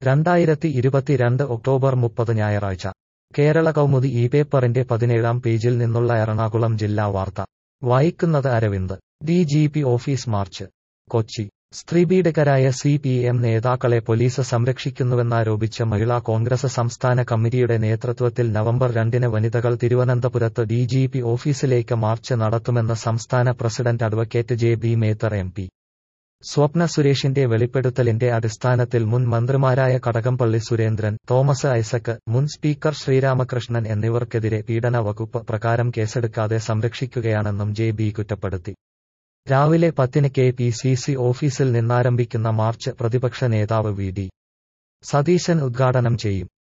രണ്ടായിരത്തി ഇരുപത്തിരണ്ട് ഒക്ടോബർ മുപ്പത് ഞായറാഴ്ച കേരള കൗമുദി ഈ പേപ്പറിന്റെ പതിനേഴാം പേജിൽ നിന്നുള്ള എറണാകുളം ജില്ലാ വാർത്ത വായിക്കുന്നത് Aravind D G P office march Kochi സ്ത്രീപീഡകരായ സി പി എം നേതാക്കളെ പോലീസ് സംരക്ഷിക്കുന്നുവെന്നാരോപിച്ച് മഹിളാ കോൺഗ്രസ് സംസ്ഥാന കമ്മിറ്റിയുടെ നേതൃത്വത്തിൽ നവംബർ രണ്ടിന് വനിതകൾ തിരുവനന്തപുരത്ത് ഡി ജി പി ഓഫീസിലേക്ക് മാർച്ച് നടത്തുമെന്ന് സംസ്ഥാന president advocate J B Mether M P Swapna സുരേഷിന്റെ വെളിപ്പെടുത്തലിന്റെ അടിസ്ഥാനത്തിൽ മുൻ മന്ത്രിമാരായ കടകംപള്ളി സുരേന്ദ്രൻ തോമസ് ഐസക് മുൻ സ്പീക്കർ ശ്രീരാമകൃഷ്ണൻ എന്നിവർക്കെതിരെ പീഡന വകുപ്പ് പ്രകാരം കേസെടുക്കാതെ സംരക്ഷിക്കുകയാണെന്നും ജെ ബി കുറ്റപ്പെടുത്തി രാവിലെ പത്തിന് കെ പി സി സി ഓഫീസിൽ നിന്നാരംഭിക്കുന്ന മാർച്ച് പ്രതിപക്ഷ നേതാവ് വി ഡി സതീശൻ ഉദ്ഘാടനം ചെയ്യും